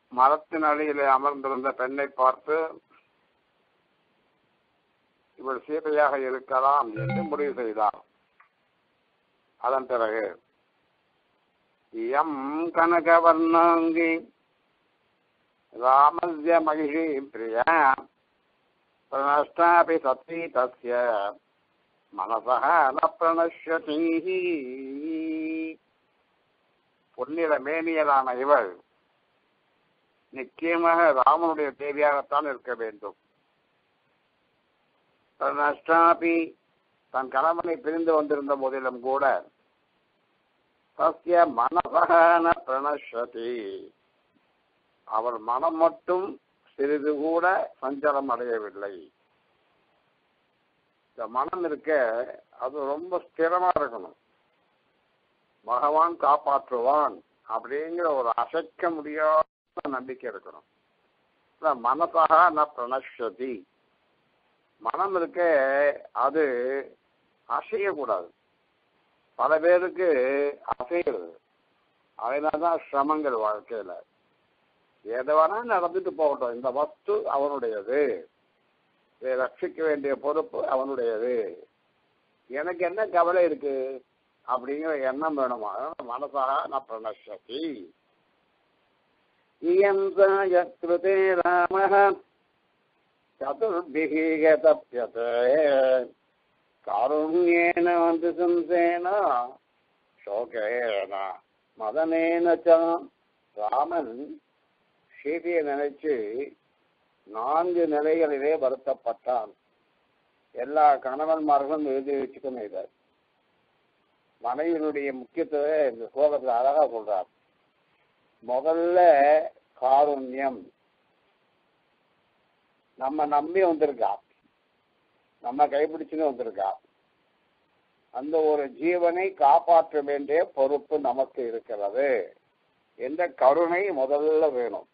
மரத்தின் அடியிலே அமர்ந்திருந்த பெண்ணை பார்த்து இவள் சீதையாக இருக்கலாம் என்று முடிவு செய்தார் அதன் பிறகு இயம் கனகவர்ணாங்கி ராமஸ்ய மகிஷி பிரியா பிரணஷ்டாபி சத்வி தஸ்ய மனசக ந பிரணஷ்யதி பொன்னிற மேனியலான இவள் நிச்சயமாக ராமனுடைய தேவியாகத்தான் இருக்க வேண்டும் நஷ்டாபி தன் கணவனை பிரிந்து வந்திருந்த போதிலும் கூட சசிய மனசகன பிரணஷதி அவர் மனம் மட்டும் சிறிது கூட சஞ்சலம் அடையவில்லை இந்த மனம் இருக்க அது ரொம்ப ஸ்திரமா இருக்கணும் பகவான் காப்பாற்றுவான் அப்படிங்கிற ஒரு அசைக்க முடியாத நம்பிக்கை இருக்கணும் மனசகா ந பிரணஷதி மனம் இருக்க அது அசையக்கூடாது பல பேருக்கு அசைகிறது அதனால்தான் சிரமங்கள் வாழ்க்கையில எது வேணா நடந்துட்டு போகட்டும் இந்த வஸ்து அவனுடையது இதை ரட்சிக்க வேண்டிய பொறுப்பு அவனுடையது எனக்கு என்ன கவலை இருக்கு அப்படிங்கிற எண்ணம் வேணுமா மனசாக நான் பிரணசதி இயந்தாயத்ருதே ராம चतुर्भिः गतप्यते कारुण्येन वन्दसंसेन शोकेन மதனேன ராமன் சீதையை நினைச்சு நான்கு நிலைகளிலே வருத்தப்பட்டான் எல்லா கணவன்மார்களும் எழுதி வச்சுக்கணும் இதை மனைவியினுடைய முக்கியத்துவ இந்த ஸ்லோகத்தில் அழகா சொல்றார் முதல்ல காருண்யம் நம்ம நம்பி வந்திருக்கா நம்ம கைப்பிடிச்சுன்னு வந்திருக்கா அந்த ஒரு ஜீவனை காப்பாற்ற வேண்டிய பொறுப்பு நமக்கு இருக்கிறது எந்த கருணை முதல்ல வேணும்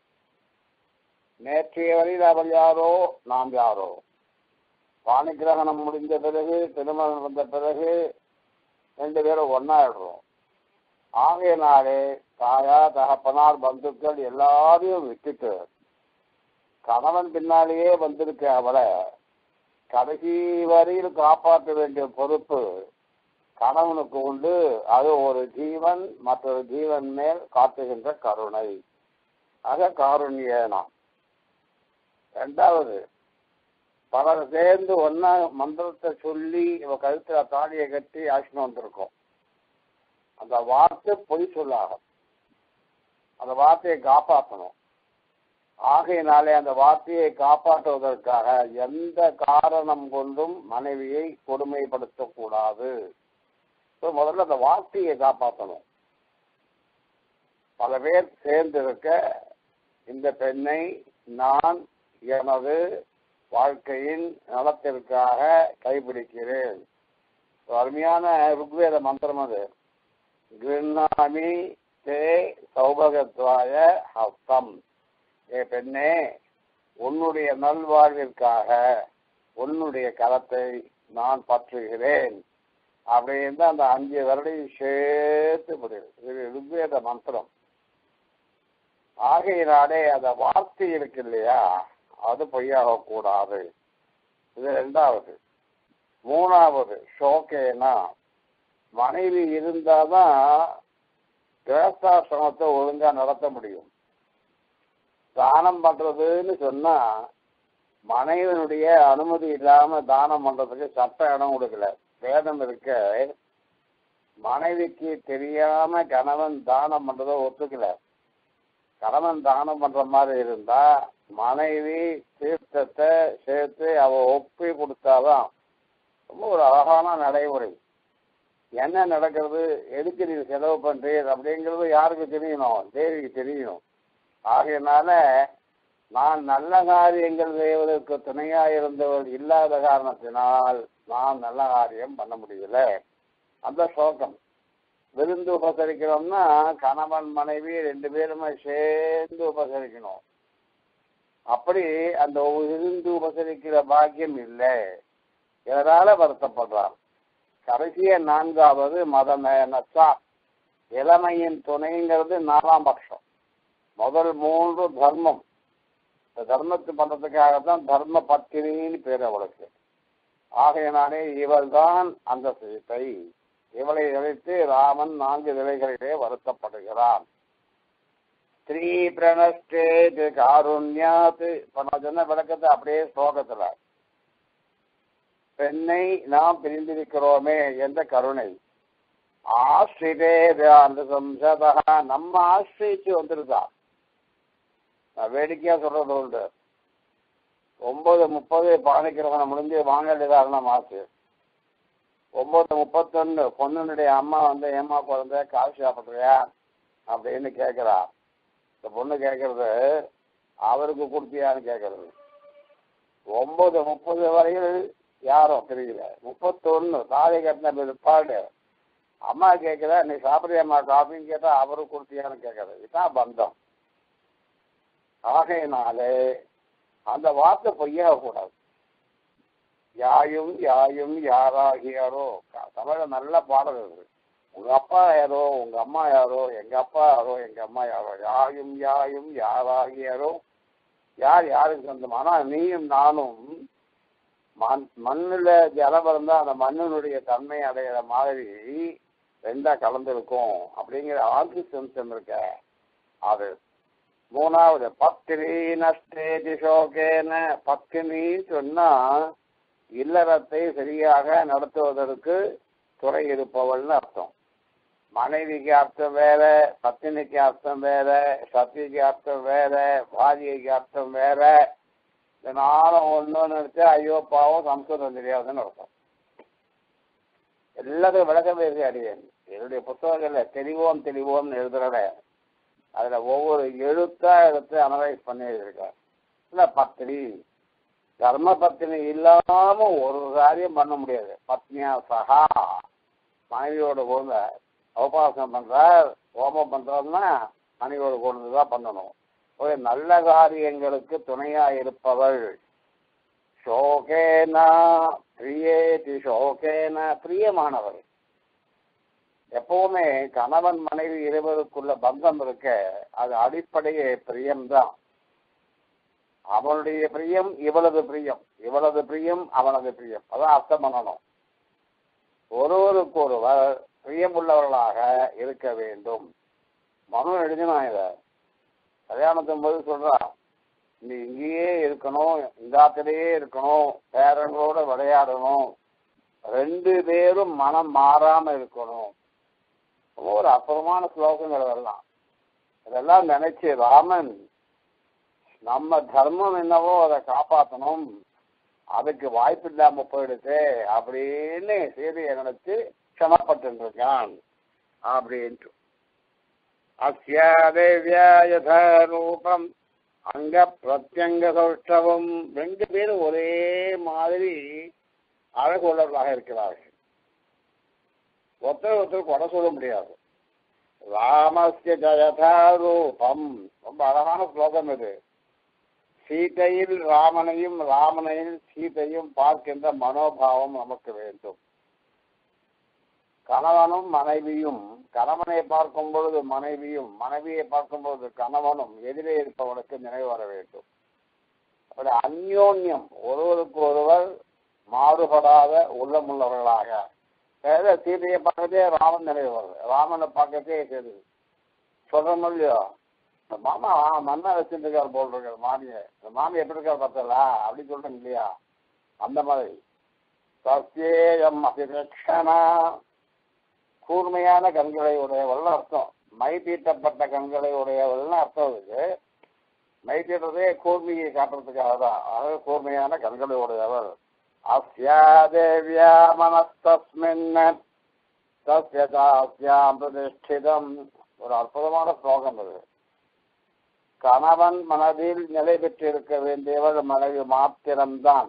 நேற்றைய வரையில் அவள் யாரோ நாம் யாரோ பாணிகிரகணம் முடிந்த பிறகு திருமணம் வந்த பிறகு ரெண்டு பேரும் ஒன்னாயிடுறோம் ஆகையினாலே தாயா தகப்பனார் பந்துக்கள் எல்லாரையும் விட்டுட்டு கணவன் பின்னாலேயே வந்திருக்க அவளை கடைசி வரையில் காப்பாற்ற வேண்டிய பொறுப்பு கணவனுக்கு உண்டு அது ஒரு ஜீவன் மற்றொரு ஜீவன் மேல் காட்டுகின்ற கருணை ஆக காருண்யனா ரெண்டாவது பலர் சேர்ந்து ஒன்னா மந்திரத்தை சொல்லி இவ கழுத்துல தாலியை கட்டி ஆக்ஷன் வந்திருக்கோம் அந்த வார்த்தை பொய் சொல்லாகும் அந்த வார்த்தையை காப்பாற்றணும் ஆகையினாலே அந்த வார்த்தையை காப்பாற்றுவதற்காக எந்த காரணம் கொண்டும் மனைவியை கொடுமைப்படுத்தக்கூடாது முதல்ல அந்த வார்த்தையை காப்பாற்றணும் பல பேர் சேர்ந்திருக்க இந்த பெண்ணை நான் எனது வாழ்க்கையின் நலத்திற்காக கைப்பிடிக்கிறேன் அருமையான ருக்வேத மந்திரம் அது கிருண்ணாமி தே சௌபகத்வாய ஹஸ்தம் ஏ பெண்ணே உன்னுடைய நல்வாழ்விற்காக உன்னுடைய கரத்தை நான் பற்றுகிறேன் அப்படின்னு தான் அந்த அஞ்சு வருடையும் சேர்த்து முடியுது இது ருக்வேத மந்திரம் ஆகையினாலே அந்த வார்த்தை இருக்கு இல்லையா அது பொய்யாக கூடாது இது ரெண்டாவது மூணாவது ஷோகேனா மனைவி இருந்தாதான் கிரகஸ்தாசிரமத்தை ஒழுங்கா நடத்த முடியும் தானம் பண்றதுன்னு சொன்னா மனைவனுடைய அனுமதி இல்லாம தானம் பண்றதுக்கு சட்ட இடம் கொடுக்கல வேதம் இருக்க மனைவிக்கு தெரியாம கணவன் தானம் பண்றதை ஒத்துக்கல கணவன் தானம் பண்ற மாதிரி இருந்தா மனைவி தீர்த்தத்தை சேர்த்து அவ ஒப்பி கொடுத்தாதான் ரொம்ப ஒரு அழகான நடைமுறை என்ன நடக்கிறது எதுக்கு நீ செலவு பண்றீர் அப்படிங்கிறது யாருக்கு தெரியணும் தேவிக்கு தெரியணும் ஆகையினால நான் நல்ல காரியங்கள் செய்வதற்கு துணையா இருந்தவள் இல்லாத காரணத்தினால் நான் நல்ல காரியம் பண்ண முடியல அந்த சோகம் விருந்து உபசரிக்கிறோம்னா கணவன் மனைவி ரெண்டு பேருமே சேர்ந்து உபசரிக்கணும் அப்படி அந்த விருந்து உபசரிக்கிற பாக்கியம் இல்லை இதனால வருத்தப்படுறார் கடைசிய நான்காவது மத நச்சா இளமையின் துணைங்கிறது நாலாம் பட்சம் முதல் மூன்று தர்மம் இந்த தர்மத்தை பண்றதுக்காகத்தான் தர்ம பத்திரின்னு பேர் அவளுக்கு ஆகையினாலே இவள்தான் அந்த சீத்தை இவளை நினைத்து ராமன் நான்கு நிலைகளிலே வருத்தப்படுகிறான் ஸ்ரீ பிரணஷ்டேது காருண்யாத் இப்ப நான் சொன்ன விளக்கத்தை அப்படியே ஸ்லோகத்துல பெண்ணை நாம் பிரிந்திருக்கிறோமே என்ற கருணை ஆசிரியே அந்த சம்சதா நம்ம ஆசிரிச்சு வந்திருக்கா நான் வேடிக்கையா சொல்றது உண்டு ஒன்பது முப்பது பாணிக்கிறவனை முடிஞ்சு வாங்கலிதாரணம் ஆச்சு ஒன்பது முப்பத்தொன்னு பொண்ணுனுடைய அம்மா வந்து ஏமா குழந்தை காசு சாப்பிட்றியா அப்படின்னு கேட்குறா இந்த பொண்ணு கேட்கறது அவருக்கு கொடுத்தியான்னு கேட்கறது ஒன்பது முப்பது வரையில் யாரும் தெரியல முப்பத்தொன்னு தாலி கட்டின பிற்பாடு அம்மா கேட்குறா நீ சாப்பிட்றியாம்மா காஃபின்னு கேட்டால் அவருக்கு கொடுத்தியான்னு கேட்கறது இதுதான் பந்தம் ஆகையினாலே அந்த வார்த்தை பொய்யாக கூடாது யாயும் யாயும் யாராகியாரோ தமிழ நல்ல பாடல் இருக்கு உங்க அப்பா யாரோ உங்க அம்மா யாரோ எங்க அப்பா யாரோ எங்க அம்மா யாரோ யாயும் யாயும் யாராகியாரோ யார் யாருக்கு சொந்தம் ஆனா நீயும் நானும் மண் மண்ணுல ஜலம் இருந்தா அந்த மண்ணினுடைய தன்மை அடைகிற மாதிரி ரெண்டா கலந்துருக்கும் அப்படிங்கிற ஆர்கு சென்சம் இருக்க அது மூணாவது பத்தினி நஷ்டேதி சோகேன பத்தினி சொன்னா இல்லறத்தை சரியாக நடத்துவதற்கு துறை இருப்பவள்னு அர்த்தம் மனைவிக்கு அர்த்தம் வேற பத்தினிக்கு அர்த்தம் வேற சத்திக்கு அர்த்தம் வேற பாதியைக்கு அர்த்தம் வேற இந்த நாளும் ஒன்று நினைச்சா ஐயோ பாவம் சம்ஸ்கிருதம் தெரியாதுன்னு அர்த்தம் எல்லாத்துக்கும் விளக்கமே இருக்கு அடியேன் என்னுடைய புத்தகங்கள்ல தெளிவோம் தெளிவோம்னு எழுதுறத அதுல ஒவ்வொரு எழுத்தா எடுத்து அனலைஸ் பண்ணி எழுதியிருக்கார் இல்ல பத்தினி தர்ம பத்தினி இல்லாம ஒரு காரியம் பண்ண முடியாது பத்னியா சகா மனைவியோட கூட உபாசனம் பண்றார் ஹோமம் பண்றோம்னா மனைவியோட கூட தான் பண்ணணும் ஒரு நல்ல காரியங்களுக்கு துணையா இருப்பவள் ஷோகேனா பிரியேதி ஷோகேன பிரியமானவர் எப்பவுமே கணவன் மனைவி இருவருக்குள்ள பந்தம் இருக்க அது அடிப்படையே பிரியம்தான் அவனுடைய பிரியம் இவளது பிரியம் இவளது பிரியம் அவனது பிரியம் அதான் அர்த்தம் பண்ணணும் ஒருவருக்கு ஒருவர் பிரியமுள்ளவர்களாக இருக்க வேண்டும் மனு எழுதினான் இத கல்யாணத்தின் போது சொல்றான் நீ இங்கேயே இருக்கணும் இந்த ஆத்திலேயே இருக்கணும் பேரங்களோட விளையாடணும் ரெண்டு பேரும் மனம் மாறாம இருக்கணும் ஒரு அற்புதமான ஸ்லோகங்கள் அதெல்லாம் இதெல்லாம் நினைச்சு ராமன் நம்ம தர்மம் என்னவோ அதை காப்பாற்றணும் அதுக்கு வாய்ப்பு இல்லாம போயிடுச்சு அப்படின்னு சீதையை நினைச்சு க்ஷமப்பட்டு இருக்கான் அப்படின்ட்டு அஸ்யா தேவியா யதா ரூபம் அங்க பிரத்யங்க சௌஷ்டவம் ரெண்டு பேரும் ஒரே மாதிரி அழகு உள்ளவர்களாக இருக்கிறார்கள் ஒருத்தர் ஒருத்தர் கொடை சொல்ல முடியாது ராமஸ்ய ஜயதா ரூபம் ரொம்ப அழகான ஸ்லோகம் இது சீதையில் ராமனையும் ராமனையில் சீதையும் பார்க்கின்ற மனோபாவம் நமக்கு வேண்டும் கணவனும் மனைவியும் கணவனை பார்க்கும் பொழுது மனைவியும் மனைவியை பார்க்கும் பொழுது கணவனும் எதிரே இருப்பவனுக்கு நினைவு வர வேண்டும் அப்படி அந்யோன்யம் ஒருவருக்கு ஒருவர் மாறுபடாத உள்ளமுள்ளவர்களாக வேற சீதையை பார்க்கறதே ராமன் நினைவு வருது ராமனை பார்க்கறதே சரி சொல்றோம் இல்லையோ இந்த மாமா மண்ணா வச்சுட்டு இருக்காரு போல் இருக்காரு மாமியை இந்த மாமி எப்படி இருக்காரு பார்த்தலா அப்படின்னு சொல்றேன் இல்லையா அந்த மாதிரி சத்தியம் அபிரக்ஷனா கூர்மையான கண்களை உடையவள்னு அர்த்தம் மை தீட்டப்பட்ட கண்களை உடையவள்னு அர்த்தம் இருக்கு மை தீட்டுறதே கூர்மையை காட்டுறதுக்காக தான் அதாவது கூர்மையான கண்களை உடையவள் அஸ்யா தேவியா மனஸ்தஸ்மின் தஸ்ய தாஸ்யாம் பிரதிஷ்டிதம் ஒரு அற்புதமான ஸ்லோகம் இது கணவன் மனதில் நிலை பெற்றிருக்க வேண்டியவள் மனைவி மாத்திரம்தான்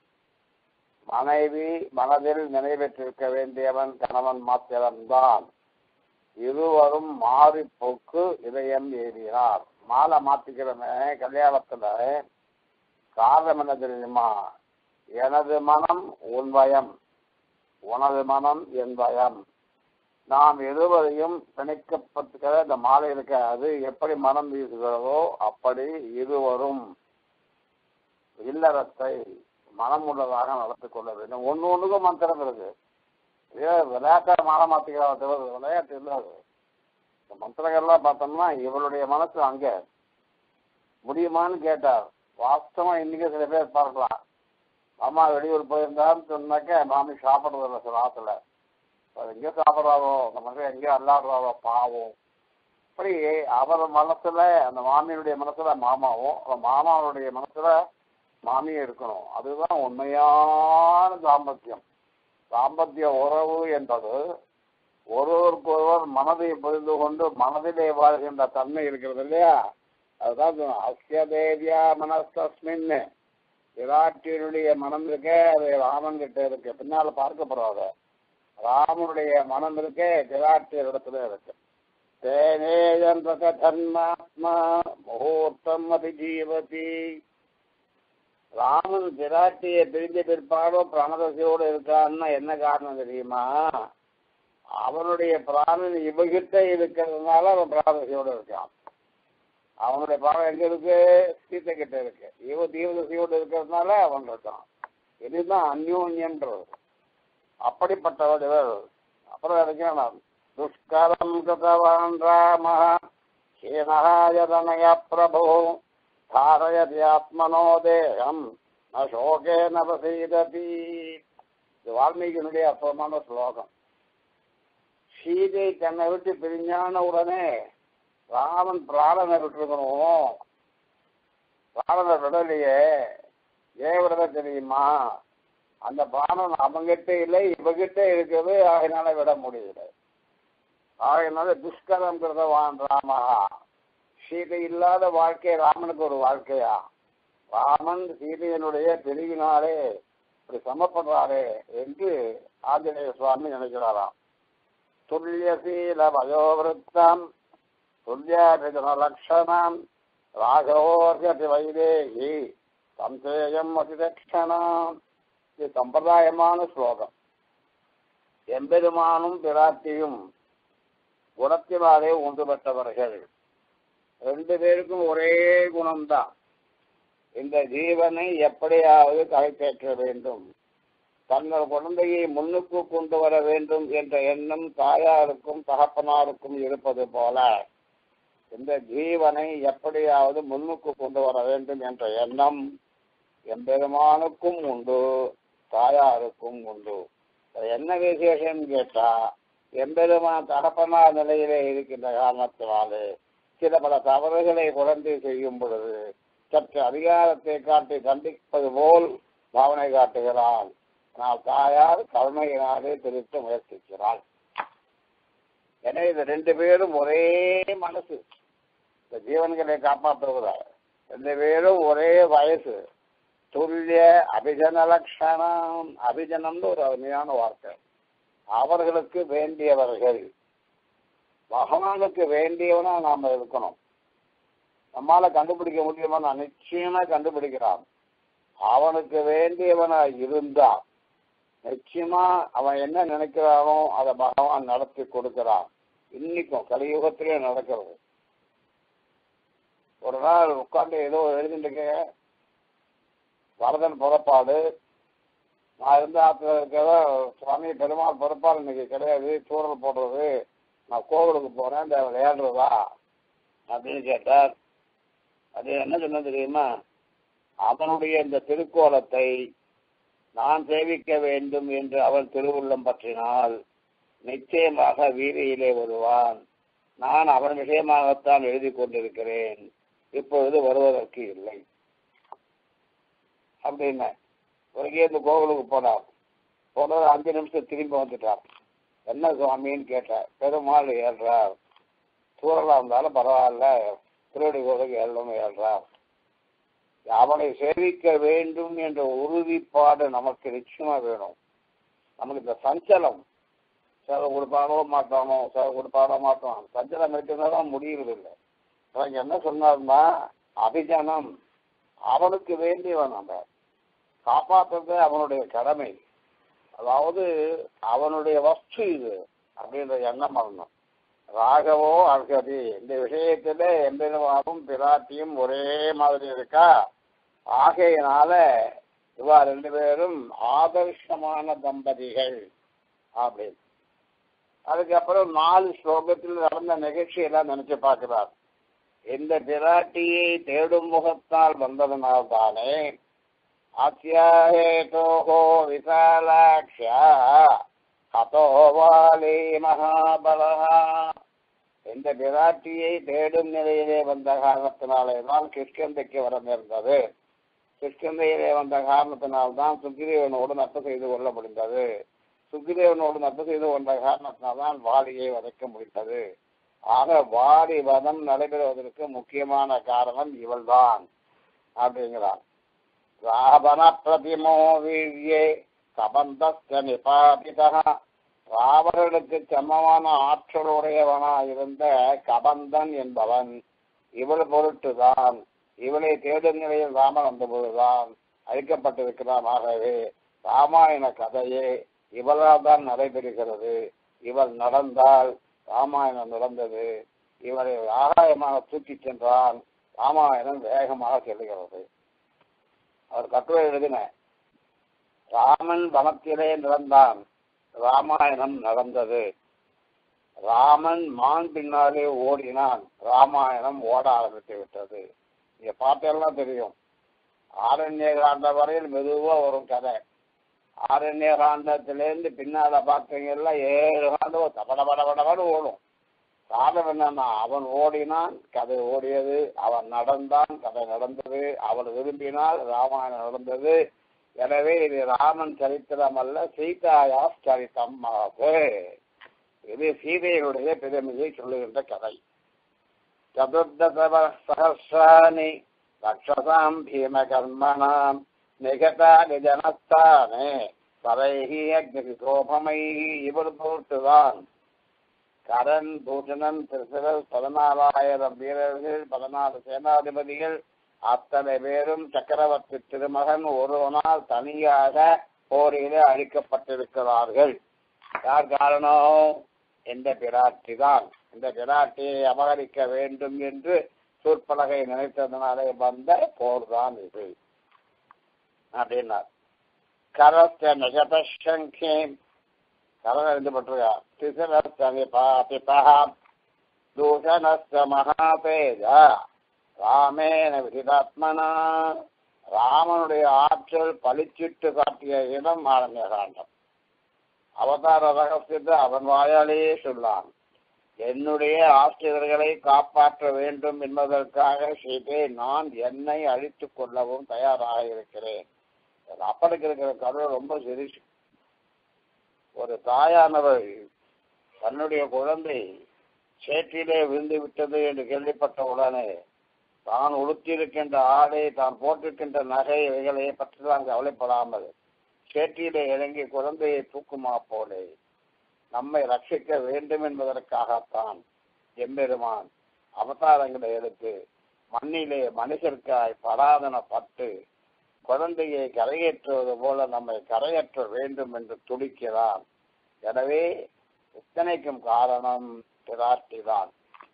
மனைவி மனதில் நினைவெற்றிருக்க வேண்டியவன் கணவன் மாத்திரம்தான் இருவரும் மாறி போக்கு இதயம் ஏறினார் மாலை மாத்திக்கிறமே கல்யாணத்துல காரணம் என்ன தெரியுமா எனது மனம் உன் பயம் உனது மனம் என் பயம் நாம் இருவரையும் பிணைக்கப்பட்டுக்கிற இந்த மாலை இருக்க அது எப்படி மனம் வீசுகிறதோ அப்படி இருவரும் இல்லறத்தை மனம் உள்ளதாக நடத்தி கொள்ள வேண்டும் ஒன்று ஒன்றுக்கும் மந்திரம் இருக்கு இதே விளையாட்டை மாலை மாத்திக்கிறா விளையாட்டு இல்லாது இந்த மந்திரங்கள்லாம் பார்த்தோம்னா இவளுடைய மனசு அங்க முடியுமான்னு கேட்டார் வாஸ்தவமா இன்னைக்கு சில பேர் பார்க்கலாம் அம்மா வெளியூர் போயிருந்தான்னு சொன்னாக்க மாமி சாப்பிடுறதில்ல சில ஆத்துல அது எங்கே சாப்பிட்றாரோ அந்த மனுஷன் எங்கே அல்லாடுறாரோ பாவம் அப்படி அவர் மனசுல அந்த மாமியினுடைய மனசுல மாமாவும் அந்த மாமாவுடைய மனசுல மாமியும் இருக்கணும் அதுதான் உண்மையான தாம்பத்தியம் தாம்பத்திய உறவு என்பது ஒருவருக்கு ஒருவர் மனதை புரிந்து கொண்டு மனதிலே வாழ்கின்ற தன்மை இருக்கிறது இல்லையா அதுதான் சொன்னோம். அஸ்ய தேவியா மனஸ்தஸ்மின் விராட்டியனுடைய மனம் இருக்க அது ராமன் கிட்ட இருக்கு பின்னால பார்க்கப்படாத ராமனுடைய மனம் இருக்கே விராட்டியர் இடத்துல இருக்கு தேனேயன்ற தன்மாத்மா முகூர்த்தம் அபிஜீவதி ராமன் விராட்டியை பிரிந்த பிற்பாடோ பிராணதசையோடு இருக்கான்னா என்ன காரணம் தெரியுமா அவனுடைய பிராணன் இவகிட்ட இருக்கிறதுனால அவன் பிராணதசையோடு இருக்கான் அவனுடைய பிராணம் எங்க இருக்கு சீத்தை கிட்ட இருக்கு இவ தீவதசையோடு இருக்கிறதுனால அவன் இருக்கான் இதுதான் அந்யோன்யன்றது அப்படிப்பட்டவர் இவர் அப்புறம் இருக்கணும் துஷ்கரம் கிருதவான் ராம ஹீனஹாயதனய பிரபு தாரயதி ஆத்மனோ தேகம் ந சோகே நவசீததி இது வால்மீகியினுடைய அற்புதமான ஸ்லோகம் சீதை தன்னை விட்டு பிரிஞ்சான உடனே ராமன் பிராணனை விட்டுருக்கணும் பிராணனை விடலையே ஏன் விடல தெரியுமா அந்த பிராணன் அவங்கிட்ட இல்லை இவகிட்ட இருக்குது ஆகையினால விட முடியல ஆகையினால துஷ்கரம் கிருதவான் ராமஹா சீதை இல்லாத வாழ்க்கை ராமனுக்கு ஒரு வாழ்க்கையா ராமன் சீதையனுடைய பிரிவினாலே இப்படி சமப்படுறாரே என்று ஆஞ்சநேய சுவாமி நினைக்கிறாராம் துல்லியசீல வயோவிருத்தம் துல்லியலட்சணம் ராகவோர்கதி வைதேகி சந்தேயம் அதிதட்சணம் இது சம்பிரதாயமான ஸ்லோகம் எம்பெருமானும் பிராட்டியும் குணத்தினாலே ஒன்று பெற்றவர்கள் ரெண்டு பேருக்கும் ஒரே குணம்தான் இந்த ஜீவனை எப்படியாவது கலைப்பேற்ற வேண்டும் தங்கள் குழந்தையை முன்னுக்கு கொண்டு வர வேண்டும் என்ற எண்ணம் தாயாருக்கும் தகப்பனாருக்கும் இருப்பது போல இந்த ஜீவனை எப்படியாவது முன்னுக்கு கொண்டு வர வேண்டும் என்ற எண்ணம் எம்பெருமானுக்கும் உண்டு தாயாருக்கும் உண்டு அது என்ன விசேஷம் கேட்டா எம்பெருமான் தகப்பனார் நிலையிலே இருக்கின்ற காரணத்தினாலே சில பல தவறுகளை குழந்தை செய்யும் பொழுது சற்று அதிகாரத்தை காட்டி தண்டிப்பது போல் பாவனை காட்டுகிறாள் ஆனால் தாயார் கருணையினாலே திருத்த முயற்சிக்கிறாள் எனவே இந்த ரெண்டு பேரும் ஒரே மனசு இந்த ஜீவன்களை காப்பாற்றுகிறார் ரெண்டு பேரும் ஒரே வயசு துல்லிய அபிஜன லட்சணம் அபிஜனம்னு ஒரு அருமையான வார்த்தை அவர்களுக்கு வேண்டியவர்கள் பகவானுக்கு வேண்டியவனா நாம இருக்கணும் நம்மால கண்டுபிடிக்க முடியுமா நான் நிச்சயமா கண்டுபிடிக்கிறான் அவனுக்கு வேண்டியவனா இருந்தா நிச்சயமா அவன் என்ன நினைக்கிறானோ அதை பகவான் நடத்தி கொடுக்கிறான் இன்னைக்கும் கலியுகத்திலே நடக்கிறது ஒரு நாள் உட்காந்து ஏதோ எழுதிட்டு வரதன் புறப்பாடு நான் இருந்த ஆத்துல இருக்கிற சுவாமி பெருமாள் புறப்பாடு இன்னைக்கு கிடையாது சூழல் போடுறது நான் கோவிலுக்கு போறேன் இந்த விளையாடுறதா அப்படின்னு கேட்டார் அது என்ன சொன்ன தெரியுமா அவனுடைய இந்த திருக்கோலத்தை நான் சேவிக்க வேண்டும் என்று அவன் திருவுள்ளம் பற்றினால் நிச்சயமாக வீதியிலே வருவான் நான் அவன் விஷயமாகத்தான் எழுதி கொண்டிருக்கிறேன் இப்பொழுது வருவதற்கு இல்லை அப்படின்னு ஒருங்கே இந்த கோவிலுக்கு போனார் போனவர் அஞ்சு நிமிஷம் திரும்பி வந்துட்டார் என்ன சுவாமின்னு கேட்டார் பெருமாள் ஏழ்றார் தூரலா இருந்தாலும் பரவாயில்ல திருவடி கோவிலுக்கு ஏழணும் ஏழ்றார் அவனை சேவிக்க வேண்டும் என்ற உறுதிப்பாடு நமக்கு நிச்சயமா வேணும் நமக்கு இந்த சஞ்சலம் சில கொடுப்பானோ மாட்டானோ சில கொடுப்பானோ மாட்டோம் சஞ்சலம் இருக்கிறதான் முடியறது இல்லை அவங்க என்ன சொன்னார்னா அபிஜனம் அவனுக்கு வேண்டியவன் அந்த காப்பாற்றுறது அவனுடைய கடமை அதாவது அவனுடைய வஸ்து இது அப்படின்ற எண்ணம் வரணும் ராகவோ அர்ஹதி இந்த விஷயத்துல எம்பெருமாவும் பிராட்டியும் ஒரே மாதிரி இருக்கா ஆகையினால இவா ரெண்டு பேரும் ஆதர்ஷமான தம்பதிகள் அப்படின்னு அதுக்கப்புறம் நாலு ஸ்லோகத்தில் நடந்த நிகழ்ச்சியெல்லாம் நினைச்சு பார்க்கிறார் இந்த பிராட்டியை தேடும் முகத்தால் வந்ததனால் தானே அத்தியாஹேதோஹோ விசாலாட்சியா ஹதோ வாலி மகாபலஹா இந்த பிராட்டியை தேடும் நிலையிலே வந்த காரணத்தினாலே தான் கிஷ்கந்தைக்கு வர நேர்ந்தது கிஷ்கந்தையிலே வந்த காரணத்தினால்தான் சுக்ரீவனோடு நட்பு செய்து கொள்ள முடிந்தது சுக்ரீவனோடு நட்பு செய்து கொண்ட காரணத்தினால்தான் வாலியை வதைக்க முடிந்தது ஆக வாலி வதம் நடைபெறுவதற்கு முக்கியமான காரணம் இவள்தான் அப்படிங்கிறான் ராவண பிரதிமோ வீரியே கபந்தஸ்த நிபாபிதா ராவணனுக்கு சமமான ஆற்றலுடையவனா இருந்த கபந்தன் என்பவன் இவள் பொருட்டுதான் இவளை தேடும் நிலையில் ராமன் வந்தபோதுதான் அழிக்கப்பட்டிருக்கிறான் ஆகவே ராமாயண கதையே இவளால் தான் நடைபெறுகிறது இவள் நடந்தால் ராமாயணம் நடந்தது இவரை ஆகாயமாக தூக்கிச் சென்றால் ராமாயணம் வேகமாக செல்லுகிறது அவர் கட்டுரை எழுதின ராமன் வனத்திலே நடந்தான் ராமாயணம் நடந்தது ராமன் மான் பின்னாலே ஓடினான் ராமாயணம் ஓட ஆரம்பித்து விட்டது இங்க பார்த்தெல்லாம் தெரியும் ஆரண்ய காண்ட வரையில் மெதுவா வரும் கதை ஆரண்ய காண்டத்திலேருந்து பின்னால பார்த்தீங்கன்னா ஏழு காண்டம் தபட பட படபட ஓடும் காரணம் என்னன்னா அவன் ஓடினான் கதை ஓடியது அவன் நடந்தான் கதை நடந்தது அவன் விரும்பினால் ராமாயணம் நடந்தது எனவே இது ராமன் சரித்திரம் அல்ல சீதாயா சரித்தம் இது சீதையினுடைய பெருமையை சொல்லுகின்ற கதை சதுர்தச சகசிராணி ரக்ஷசாம் பீமகர்மணாம் நிகதானி ஜனஸ்தானே பதைகி அக்னி சோபமைகி இவர் பொருட்டுதான் கரண் பூஷணன் திருசிறல் பதினாலாயிரம் வீரர்கள் பதினாலு சேனாதிபதிகள் அத்தனை பேரும் சக்கரவர்த்தி திருமகன் ஒருவனால் தனியாக போரிலே அழிக்கப்பட்டிருக்கிறார்கள் யார் காரணம் இந்த பிராட்டி தான் இந்த பிராட்டியை அபகரிக்க வேண்டும் என்று சூர்பலகை நினைத்ததனாலே வந்த போர் தான் இது அப்படின்னார் கரஸ்த நகதசங்கே கரன் எழுதப்பட்டிருக்கா திசனஸ்தமிபாபிபா தூஷணஸ்த மகாபேஜ ராமேன விதிதாத்மனா ராமனுடைய ஆற்றல் பளிச்சிட்டு காட்டிய இடம் ஆரண்ய காண்டம் அவதார ரகசியத்தை அவன் வாயாலேயே சொல்லான் என்னுடைய ஆசிரியர்களை காப்பாற்ற வேண்டும் என்பதற்காக சீதை நான் என்னை அழித்துக் கொள்ளவும் தயாராக இருக்கிறேன் அப்பனுக்கு இருக்கிற கருவை ரொம்ப சிரிச்சு ஒரு தாயானவர் தன்னுடைய குழந்தை சேற்றிலே விழுந்து விட்டது என்று கேள்விப்பட்ட உடனே தான் உடுத்தியிருக்கின்ற ஆடை தான் போட்டிருக்கின்ற நகை இவைகளை பற்றி தான் கவலைப்படாமல் சேற்றிலே இறங்கி குழந்தையை தூக்குமா போலே நம்மை ரட்சிக்க வேண்டும் என்பதற்காகத்தான் எம்பெருமான் அவதாரங்களை எடுத்து மண்ணிலே மனுஷருக்காய் படாதன பட்டு குழந்தையை கரையேற்றுவது போல நம்மை கரையேற்ற வேண்டும் என்று துடிக்கிறான் எனவே இத்தனைக்கும் காரணம் பிராட்டி தான்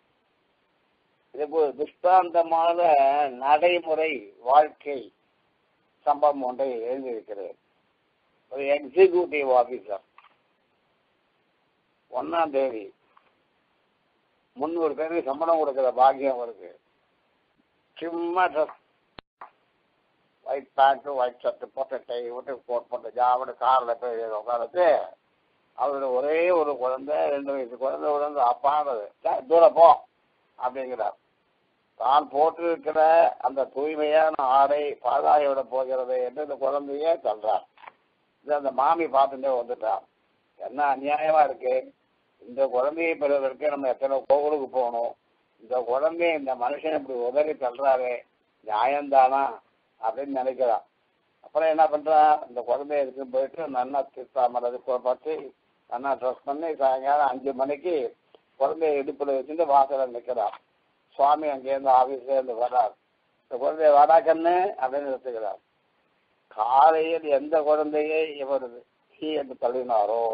இதுக்கு ஒரு துஷ்டாந்தமான நடைமுறை வாழ்க்கை சம்பவம் ஒன்றை எழுதியிருக்கிறேன் ஒரு எக்ஸிக்யூட்டிவ் ஆபீசர் ஒன்னாம் தேதி முன்னூறு பேருக்கு சம்பளம் கொடுக்கிற பாக்கியம் அவருக்கு சும்மா dress white pant white shirt போட்ட டை விட்டு கோட் போட்ட ஜாவோட காரில் போய் உட்காந்துட்டு அவரோட ஒரே ஒரு குழந்தை ரெண்டு வயசு குழந்தை உடனே அப்பானது தூரம் போ அப்படிங்கிறார் தான் போட்டிருக்கிற அந்த தூய்மையான ஆடை பாழாகி விட போகிறது என்று இந்த குழந்தையே சொல்றார் இது அந்த மாமி பார்த்துட்டே வந்துட்டான் என்ன அநியாயமா இருக்கு இந்த குழந்தையை பெறுவதற்கு நம்ம எத்தனை கோவிலுக்கு போகணும் இந்த குழந்தைய இந்த மனுஷன் இப்படி உதறி தள்ளுறாரு நியாயம்தானா அப்படின்னு நினைக்கிறான் அப்புறம் என்ன பண்றான் இந்த குழந்தைய எடுத்து போயிட்டு நன்னா திருத்தாமல் அது பற்றி நன்னா ட்ரெஸ் பண்ணி சாயங்காலம் அஞ்சு மணிக்கு குழந்தைய இடுப்பில் வச்சுட்டு வாசலில் நிற்கிறான் சுவாமி அங்கேருந்து ஆஃபீஸ்ல இருந்து வர்றார் இந்த குழந்தைய வாடா கண்ணு அப்படின்னு நிறுத்துக்கிறார் காலையில் எந்த குழந்தையை இவர் தீ என்று தள்ளினாரோ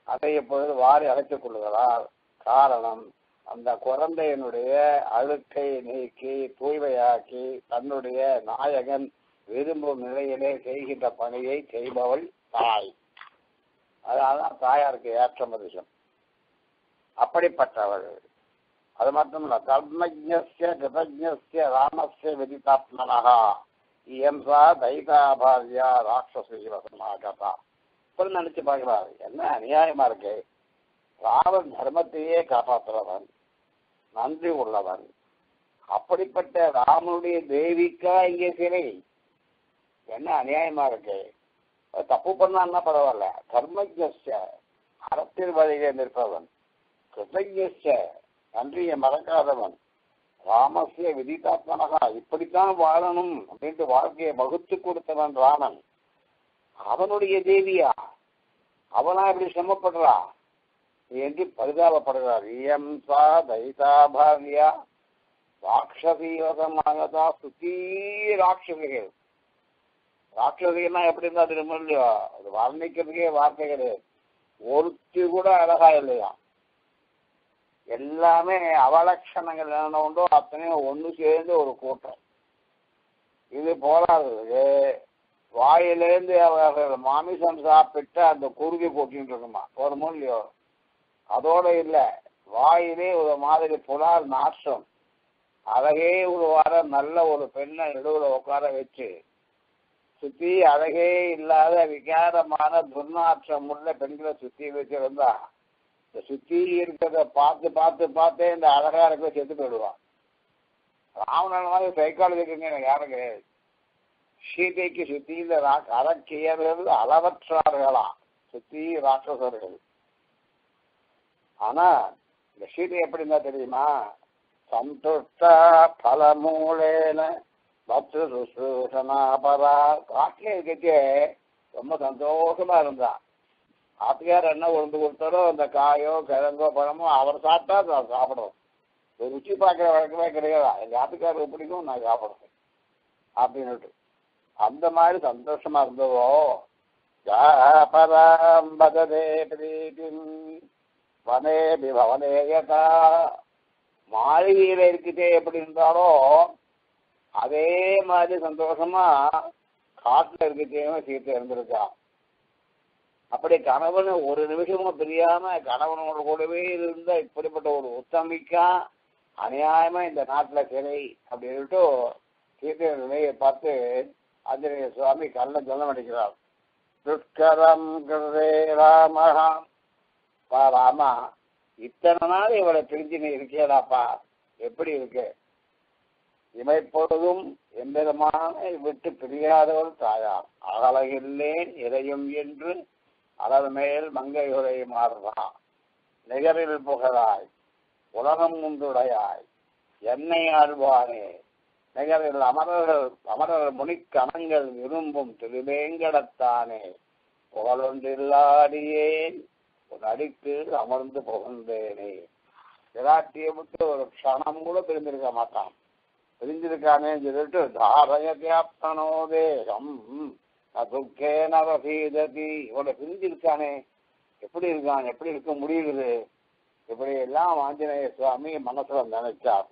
அதை இப்பொழுது வாரி அழைத்துக் கொள்கிறார் காரணம் அந்த குழந்தையினுடைய அழுக்கை நீக்கி தூய்மையாக்கி தன்னுடைய நாயகன் விரும்பும் நிலையிலே செய்கின்ற பணியை செய்பவள் தாய் அதனால்தான் தாயாருக்கு ஏற்ற மதிஷம் அப்படிப்பட்டவள் அது மட்டுமல்ல கர்மஜ்ய கிருதஜ்ய ராமஸ்ய விதிதாத்மனகா இயம்சா தைதா பாரியா ராட்சசீவ சமாகதா இப்ப நினைச்சு பார்க்கிறாரு என்ன அநியாயமா இருக்கு ராவன் தர்மத்தையே காப்பாற்றுறவன் நன்றி உள்ளவன் அப்படிப்பட்ட ராமனுடைய தேவிக்கா இங்கே சிலை என்ன அநியாயமா இருக்கு அது தப்பு பண்ணான்னா பரவாயில்ல கர்மஜ்ய அறத்தில் வழியிலே நிற்பவன் கிருதஜ்ய நன்றியை மறக்காதவன் ராமசிய விதிதாத்மனகா இப்படித்தான் வாழணும் அப்படின்ட்டு வாழ்க்கையை வகுத்து கொடுத்தவன் ராமன் அவனுடைய தேவியா அவனா இப்படி சிரமப்படுறா என்று பரிதாபப்படுகிறார் இயம் சா தைதா பாரியா ராட்சசீவசமாகதா சுத்தி ராட்சசிகள் ராட்சசிகள்னா எப்படி இருந்தா தெரியுமா இல்லையோ அது வர்ணிக்கிறதுக்கே வார்த்தை கிடையாது ஒருத்தி கூட அழகா இல்லையா எல்லாமே அவலட்சணங்கள் என்ன உண்டோ அத்தனையும் ஒன்று சேர்ந்து ஒரு கூட்டம் இது போராடுறது வாயிலேருந்து அவர்கள் மாமிசம் சாப்பிட்டு அந்த குருதி போட்டின்னு இருக்குமா ஒரு இல்லையோ அதோட இல்லை வாயிலே ஒரு மாதிரி புலால் நாற்றம் அழகே ஒரு வாரம் நல்ல ஒரு பெண்ணை நடுவில் உட்கார வச்சு சுத்தி அழகே இல்லாத விகாரமான துர்நாற்றம் உள்ள பெண்களை சுத்தி வச்சிருந்தா இந்த சுத்தி இருக்கிறத பார்த்து பார்த்து பார்த்தே இந்த அழகா இருக்க செத்து போயிடுவான் ராவணன் மாதிரி சைக்காலஜிக்குங்க எனக்கு யாரும் கிடையாது சீதைக்கு சுத்தி இந்த அறக்கியர்கள் அளவற்றார்களா சுத்தி ராட்சசர்கள் ஆனா இந்த சீதை எப்படி இருந்தா தெரியுமா சந்துஷ்டா பலமூலேன பத்ரு சுசூஷனாபரா காட்டிலே இருக்கச்சே ரொம்ப சந்தோஷமா இருந்தான் ஆத்துக்கார் என்ன உருந்து கொடுத்தாரோ அந்த காயோ கிழங்கோ பழமோ அவர் சாப்பிட்டா நான் சாப்பிடுவோம் ருச்சி பார்க்குற வழக்கமே கிடையாது எங்கள் ஆத்துக்காருக்கு பிடிக்கும் நான் சாப்பிடுவேன் அப்படின்னுட்டு அந்த மாதிரி சந்தோஷமா இருந்ததோ பராம் பததே பிரீதிம் வனே பவனேயதா மாளிகையில இருக்கிட்டே எப்படி இருந்தாலோ அதே மாதிரி சந்தோஷமா காட்டுல இருக்கச்சேவும் சீத்தை இருந்திருக்கான் அப்படி கணவன் ஒரு நிமிஷமும் பிரியாம கணவனோட கூடவே இருந்தா இப்படிப்பட்ட ஒரு உத்தமிக்கா அநியாயமா இந்த நாட்டுல சிலை அப்படின்ட்டு சீத்தை நிலையை பார்த்து ஆஞ்சநேய சுவாமி கல்ல ஜலம் அடிக்கிறார் துஷ்கரம் கிருதே ராமஹா பா ராமா இத்தனை நாள் இவளை பிரிஞ்சு நீ இருக்கேடாப்பா எப்படி இருக்கு இமைப்பொழுதும் எம்பெருமான விட்டு பிரியாதவள் தாயார் அகலகில்லேன் இறையும் என்று அளவு மேல் மங்கை உரை மாறுறான் நிகரில் புகழாய் உலகம் முந்துடையாய் என்னை ஆழ்வானே நிகரில் அமரர்கள் அமரர் முனிக்கணங்கள் விரும்பும் திருவேங்கடத்தானே புகழொன்றில்லாடியேன் உன் அடிக்கு அமர்ந்து புகழ்ந்தேனே விராட்டியை விட்டு ஒரு க்ஷணம் கூட பிரிந்திருக்க மாட்டான் பிரிஞ்சிருக்கானேன்னு சொல்லிட்டு தாரயத்யாப்தனோ தேகம் துக்கேன வசீததி இவனை பிரிஞ்சிருக்கானே எப்படி இருக்கான் எப்படி இருக்க முடியுது இப்படி எல்லாம் ஆஞ்சநேய சுவாமி மனசுல நினைச்சார்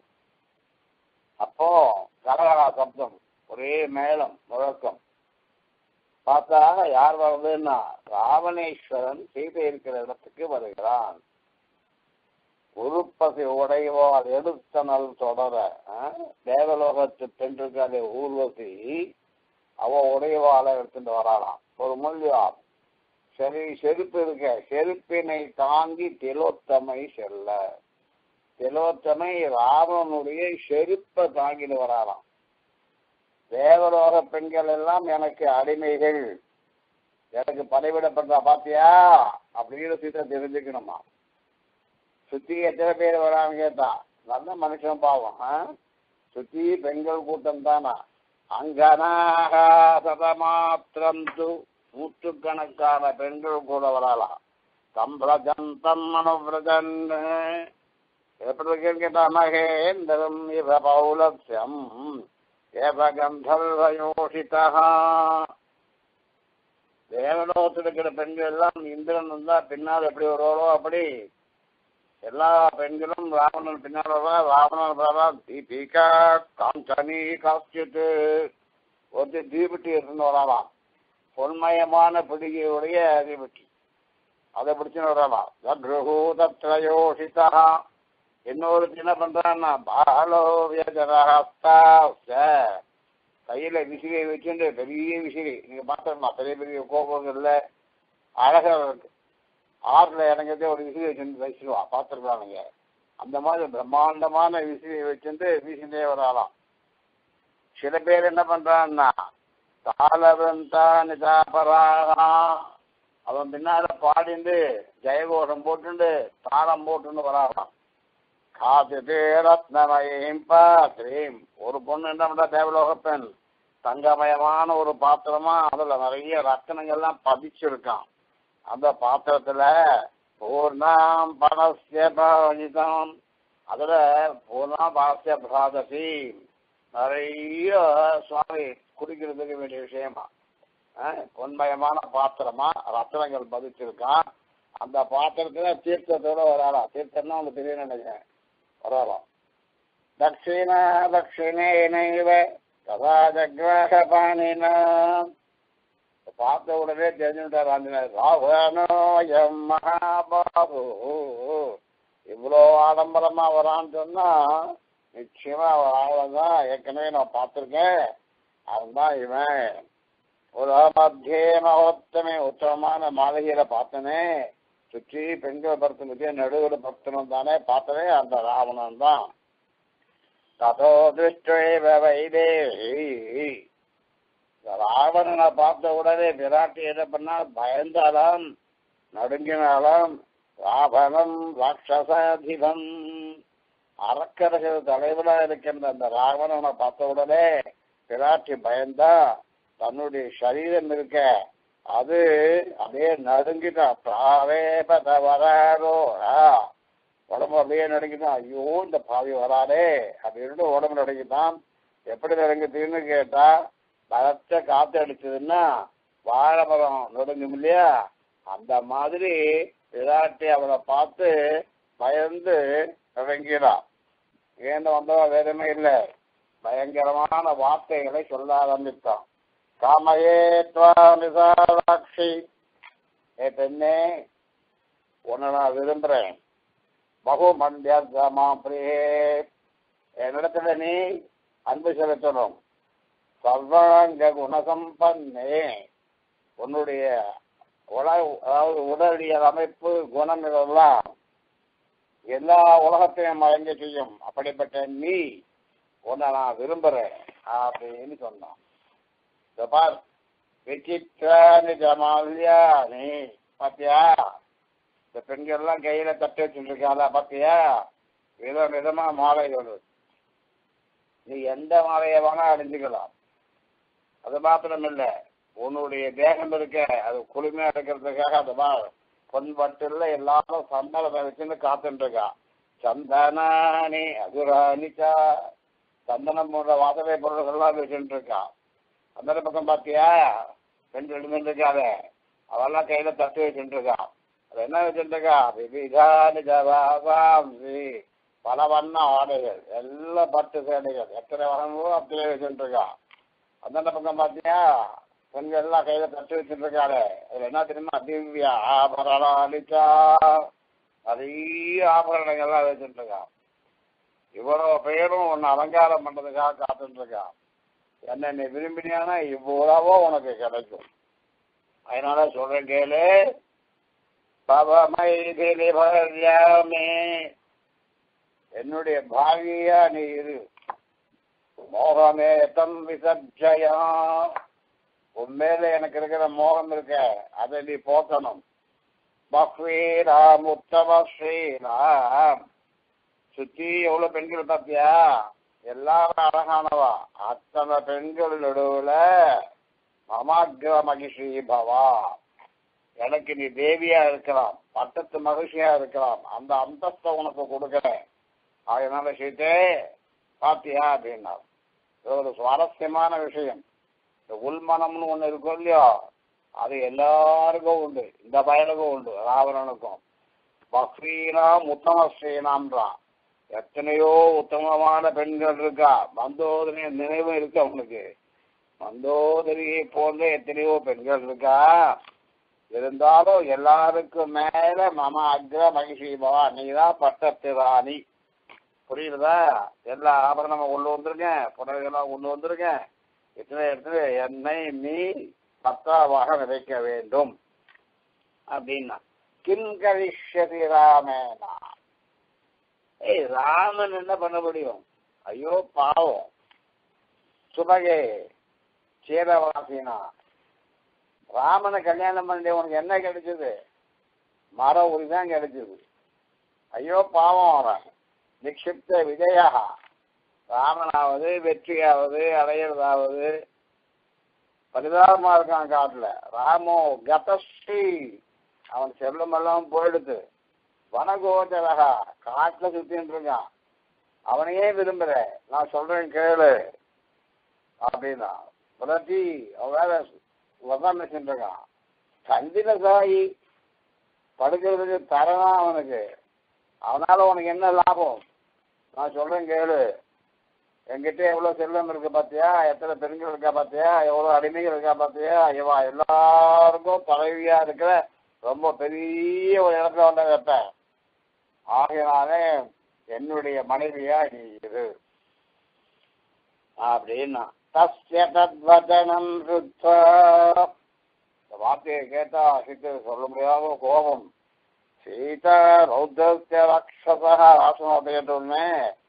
அப்போ கரகரா சப்தம் ஒரே மேளம் முழக்கம் பார்த்தா யார் வர்றதுன்னா ராவணேஸ்வரன் சீதை இருக்கிற இடத்துக்கு வருகிறான் உருப்பசி உடைவார் எடுத்தனல் தொடர தேவலோகத்து பெண்ணுக்கு ஊர்வசி அவ உடையவாள எடுத்துட்டு வராளாம் ஒரு மொழியாம் சரி செருப்பு இருக்க செருப்பினை தாங்கி திலோத்தமை செல்ல திலோத்தமை ராவனுடைய செருப்பை தாங்கிட்டு வராளாம் தேவலோக பெண்கள் எல்லாம் எனக்கு அடிமைகள் எனக்கு படைவிடப்படுறா பாத்தியா அப்படின்னு சீத்தை தெரிஞ்சுக்கணுமா சுத்தி எத்தனை பேர் வரான்னு கேட்டா நல்ல மனுஷன் பாவம் சுத்தி பெண்கள் கூட்டம் தானா அங்கனாக சதமாத்திரம் து நூற்றுக்கணக்கான பெண்கள் கூட வரலாம் தம்பிரஜந்தம் மனோவிரஜன் எப்படி இருக்குன்னு கேட்டா மகேந்திரம் இவ பௌலட்சம் ஏவ கந்தர்வயோஷிதா தேவலோகத்தில் இருக்கிற பெண்கள் எல்லாம் இந்திரன் வந்தா பின்னால் எப்படி வருவாரோ அப்படி எல்லா பெண்களும் ராவணன் பின்னால் வரா ராவணன் வரா தீபிகா காஞ்சனி காஸ்டிட்டு ஒரு தீபட்டி இருந்து வராலாம் பொன்மயமான பிடிகையுடைய தீபட்டி அதை பிடிச்சுன்னு வரலாம் தத்ரயோஷிதா இன்னொரு என்ன பண்றான்னா பாலோ வியஜரஹஸ்தா கையில விசிறியை வச்சுட்டு பெரிய விசிறி நீங்க பார்த்துருக்கலாம் பெரிய பெரிய கோபங்கள்ல அழகா இருக்கு ஆறுல இறங்கிறதே ஒரு விசிறி வச்சுட்டு வச்சிருவான் பார்த்துருக்கலாம் நீங்க அந்த மாதிரி பிரம்மாண்டமான விசிறியை வச்சுட்டு வீசிட்டே வராலாம் சில பேர் என்ன பண்றான்னா தாளவன் நிதாபராகா அவன் பின்னால பாடிண்டு ஜெயகோஷம் போட்டுண்டு தாளம் போட்டுன்னு வராலாம் காத்து ரத்னமயம் பாத்திரீம் ஒரு பொண்ணு என்ன பண்றா தேவலோக பெண் தங்கமயமான ஒரு பாத்திரமா அதுல நிறைய ரத்தனங்கள்லாம் பதிச்சிருக்கான் அந்த பாத்திரத்துல பூர்ணாம் பணசிய பாவிதம் அதுல பூர்ணா பாசிய பிராதசி நிறைய சுவாமி குடிக்கிறதுக்கு வேண்டிய விஷயமா அஹ், பொன்மயமான பாத்திரமா ரத்தனங்கள் பதிச்சிருக்கான் அந்த பாத்திரத்துல தீர்த்தத்தோட வராளா தீர்த்தம்னா உங்களுக்கு தெரியும் நினைக்கிறேன் வராளாம் தட்சிண தட்சிணேனைவ கதா ஜக்ராக பாணினா பார்த்த உடனே தெரிஞ்சுட்டார் ஆஞ்சநேயர் ராவணோயம் மகாபாபு இவ்வளோ ஆடம்பரமா வரான்னு சொன்னா நிச்சயமா அவன் ஆளதான் ஏற்கனவே நான் பார்த்துருக்கேன் அவன் தான் இவன் ஒரு மத்திய மகோத்தமே உத்தமமான மாளிகையில பார்த்தனே சுற்றி பெண்கள் பக்தன் மத்திய நடுவில் பக்தனும் தானே பார்த்தனே அந்த ராவணன் தான் ததோ திருஷ்டேவ வைதேகி இந்த ராவணனை பார்த்த உடனே விராட்டி என்ன பண்ணா பயந்தாலும் நடுங்கினாலும் ராவணம் ராட்சசாதிபம் அரக்கர்கள் தலைவனா இருக்கின்ற அந்த ராவணனை பார்த்த உடனே பிராட்டி பயந்தா தன்னுடைய சரீரம் இருக்க அது அப்படியே நடுங்கிட்டான் பிராவேபத வராரோ உடம்பு அப்படியே நடுங்கிட்டான் ஐயோ இந்த பாவி வராரே அப்படின்னு உடம்பு நடுங்கிட்டான் எப்படி நடுங்குதுன்னு கேட்டா பலத்த காத்து அடிச்சதுன்னா வாழை மரம் நடுங்கும் இல்லையா அந்த மாதிரி விராட்டி அவளை பார்த்து பயந்து நடுங்கிறான் ஏன்னு வந்தவா வேறமே இல்லை பயங்கரமான வார்த்தைகளை சொல்ல ஆரம்பித்தான் காமையே விசாலாட்சி ஏ பெண்ணே உன்னை நான் விரும்புறேன் பகு மண்டியமா பிரியே என்னிடத்துல நீ அன்பு செலுத்தணும் சர்வாங்க குணசம்பன்னே உன்னுடைய உல அதாவது உடலியல் அமைப்பு குணம் இதெல்லாம் எல்லா உலகத்தையும் வழங்க செய்யும் அப்படிப்பட்ட நீ உன்னை நான் விரும்புறேன் அப்படின்னு சொன்னான் இந்த பார் விசித்ரா நிஜமாலியா நீ பாத்தியா இந்த பெண்கள்லாம் கையில தட்டி வச்சுட்டு இருக்காளா பாத்தியா விதம் விதமா மாலைகள் நீ எந்த மாலையை வேணா அணிஞ்சுக்கலாம் அது மாத்திரம் இல்ல உன்னுடைய தேகம் இருக்க அது குளுமையா இருக்கிறதுக்காக அது மா பொன் பட்டுல எல்லாரும் சந்தனத்தை வச்சுன்னு காத்துட்டு இருக்கா சந்தனானி அதுராணிச்சா சந்தனம் போன்ற வாசனை பொருள்கள்லாம் வச்சுட்டு இருக்கா அந்த பக்கம் பாத்தியா பெண் எழுந்துட்டு இருக்காத அவெல்லாம் கையில தட்டு வச்சுட்டு இருக்கா அது என்ன வச்சுட்டு இருக்கா விவிதானி ஜவாபாம்சி பல வண்ண ஆடைகள் எல்லாம் பட்டு சேலைகள் எத்தனை வண்ணங்களோ அத்தனை வச்சுட்டு இருக்கா அந்த பக்கம் பாத்தியா பெண்கள் எல்லாம் கையில தட்டு வச்சுட்டு இருக்காரு அதுல என்ன தெரியுமா திவ்யா ஆபரணாலிச்சா நிறைய ஆபரணங்கள்லாம் வச்சுட்டு இருக்கான் இவ்வளவு பேரும் உன்னை அலங்காரம் பண்றதுக்காக காத்துட்டு இருக்கான் என்ன நீ விரும்பினியானா இவ்வளவோ உனக்கு கிடைக்கும் அதனால சொல்றேன் கேளு பவமைதிலி பர்யாமே என்னுடைய பாவியா நீ இரு மோகமே தம் விசர்ஜயா உன் மேல எனக்கு இருக்கிற மோகம் இருக்க அதை நீ போக்கணும் பக்வீராம் உத்தம ஸ்ரீராம் சுத்தி எவ்வளவு பெண்கள் பார்த்தியா எல்லாரும் அழகானவா அத்தனை பெண்கள் நடுவுல மமாகிர மகிஷி பவா எனக்கு நீ தேவியா இருக்கலாம் பட்டத்து மகிழ்ச்சியா இருக்கலாம் அந்த அந்தஸ்தை உனக்கு கொடுக்கிறேன் அதனால சீட்டே பாத்தியா அப்படின்னா இது ஒரு சுவாரஸ்யமான விஷயம் இந்த உள்மனம்னு ஒண்ணு இருக்கும் இல்லையோ அது எல்லாருக்கும் உண்டு இந்த பயலுக்கும் உண்டு ராவணனுக்கும் பக்ரீனாம் உத்தம ஸ்ரீனாம்ன்றான் எத்தனையோ உத்தமமான பெண்கள் இருக்கா மந்தோதரிய நினைவு இருக்கு அவனுக்கு மந்தோதரியை போன்ற எத்தனையோ பெண்கள் இருக்கா இருந்தாலும் எல்லாருக்கும் மேல மம அக்ர மகிஷி பவா நீதான் பட்டத்து ராணி புரியுதா எல்லா ஆபரணமும் கொண்டு வந்திருக்கேன் புடவைகள்லாம் கொண்டு வந்திருக்கேன் இத்தனை இடத்துல என்னை நீ பத்தாவாக விதைக்க வேண்டும் அப்படின்னா கிம் கரிஷ்யதி ராமேனா ஏய் ராமன் என்ன பண்ண முடியும் ஐயோ பாவம் சுபகே சீரவாசினா ராமனை கல்யாணம் பண்ணி உனக்கு என்ன கிடைச்சது மர உரி தான் கிடைச்சது ஐயோ பாவம் அவன் நிக்ஷிப்த விஜயா ராமனாவது வெற்றியாவது அடையிறதாவது பரிதாபமா இருக்கான் காட்டுல ராமோ கதஸ்ரீ அவன் செல்லுமெல்லாம் போயிடுது வனகோதரகா காட்டுல சுத்தின்னு இருக்கான் அவனையே விரும்புற நான் சொல்றேன் கேளு அப்படின்னா புரட்டி அவன் வேற உட்காந்து இருக்கான் சந்திர சாயி படுக்கிறதுக்கு தரதான் அவனுக்கு அவனால உனக்கு என்ன லாபம் நான் சொல்றேன் கேளு என்கிட்ட எவ்வளவு செல்வம் இருக்கு பாத்தியா எத்தனை பெண்கள் இருக்கா பாத்தியா எவ்வளவு அடிமைகள் இருக்கா பாத்தியா இவா எல்லாருக்கும் தலைவியா இருக்கிற ரொம்ப பெரிய ஒரு இடத்துல வந்து வைப்பேன் ஆகையினாலே என்னுடைய மனைவியா நீ இரு அப்படின்னா தஸ்ய தத்வதனம் சுத்தா இந்த வார்த்தையை கேட்டா சித்து சொல்ல முடியாத கோபம் சீதா ரௌத்ரஸ்ய ராட்சசா ராசனத்தை கேட்டோடனே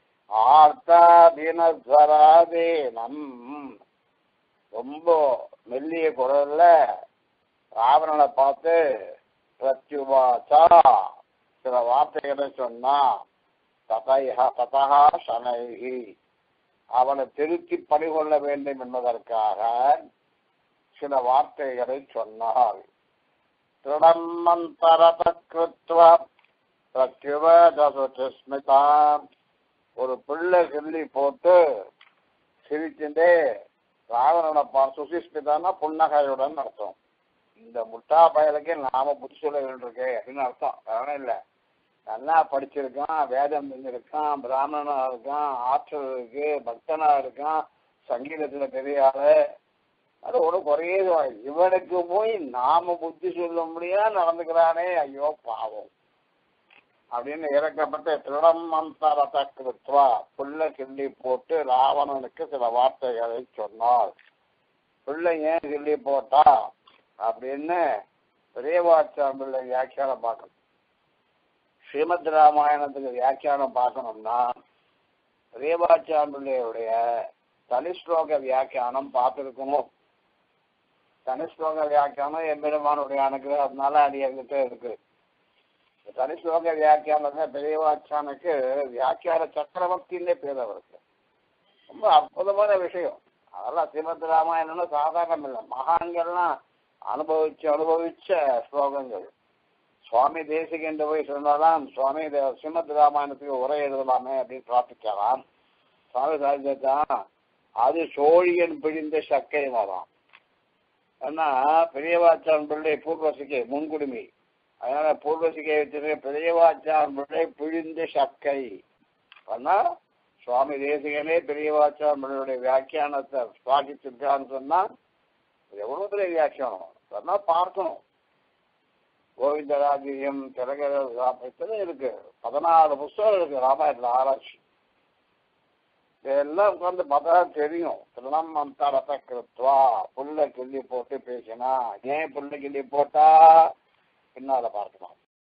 ஆர்த்தாதீனஸ்வராதீனம் ரொம்ப மெல்லிய குரல்ல ராவணனை பார்த்து பிரத்யுவாச்சா சில வார்த்தைகளை சொன்னா ததைஹ ததா சனைகி அவனை திருத்தி பணிகொள்ள வேண்டும் என்பதற்காக சில வார்த்தைகளை சொன்னாள் திருடம் மந்தரத கிருத்வா பிரத்யுவதசுஸ்மிதாம் ஒரு பிள்ளை சொல்லி போட்டு சிரிச்சுட்டே ராவணனை பா சுசிஸ்மிதான்னா புன்னகையுடன் அர்த்தம் இந்த முட்டா பயலுக்கு நாம புத்தி சொல்ல வேண்டியிருக்கு அப்படின்னு அர்த்தம் வேற இல்லை நல்லா படிச்சிருக்கான் வேதம் தெரிஞ்சிருக்கான் பிராமணனா இருக்கான் ஆற்றல் இருக்கு பக்தனா இருக்கான் சங்கீதத்துல பெரிய ஆளு அது ஒரு குறையது இவனுக்கு போய் நாம புத்தி சொல்ல முடியாது நடந்துக்கிறானே ஐயோ பாவம் அப்படின்னு இறக்கப்பட்ட திருடம் மந்தரத கிருத்வா புல்ல கிள்ளி போட்டு ராவணனுக்கு சில வார்த்தைகளை சொன்னாள் பிள்ளை ஏன் கிள்ளி போட்டா அப்படின்னு பெரியவாச்சான் பிள்ளை வியாக்கியானம் பார்க்கணும் ஸ்ரீமத் ராமாயணத்துக்கு வியாக்கியானம் பார்க்கணும்னா பெரியவாச்சான் பிள்ளையுடைய தனிஸ்லோக வியாக்கியானம் பார்த்துருக்கணும் தனிஸ்லோக வியாக்கியானம் எம்பெருமானுடைய அனுக்கிறதுனால அது எங்கிட்ட இருக்கு தனிஸ்லோக வியாக்கியானம் பெரியவாச்சானுக்கு வியாக்கியான சக்கரவர்த்தின்னே பேர் அவருக்கு ரொம்ப அற்புதமான விஷயம் அதெல்லாம் ஸ்ரீமத் ராமாயணம்னு சாதாரணம் இல்லை மகான்கள்லாம் அனுபவிச்சு அனுபவிச்ச ஸ்லோகங்கள் சுவாமி தேசிகன்ற போய் சொன்னாலாம் சுவாமி தே- ஸ்ரீமத் ராமாயணத்துக்கு உரை எழுதலாமே அப்படின்னு பிரார்த்திக்கலாம் சுவாமி சாதிச்சான் அது சோழியன் பிழிந்த சக்கை மரம் ஏன்னா பெரியவாச்சான் பிள்ளை பூர்வசிக்கை முன்குடுமி அதனால பூர்வசிக்கை வச்சிருக்க பெரியவாச்சான் பிள்ளை பிழிந்த சக்கை ஆனா சுவாமி தேசிகனே பெரியவாச்சான் பிள்ளையுடைய வியாக்கியானத்தை சுவாசிச்சிருக்கான்னு சொன்னா இது எவ்வளவு பெரிய வியாக்கியானம் சொன்னா பார்க்கணும் கோவிந்தராஜ்யம் திலகர இத்தனை இருக்கு பதினாறு புஸ்தகம் இருக்கு ராமாயணத்துல ஆராய்ச்சி இதெல்லாம் உட்காந்து பார்த்தா தெரியும் திருணம் மந்தாரத்தை கிருத்வா புல்ல கிள்ளி போட்டு பேசினா ஏன் புல்ல கிள்ளி போட்டா பின்னால பார்க்கலாம்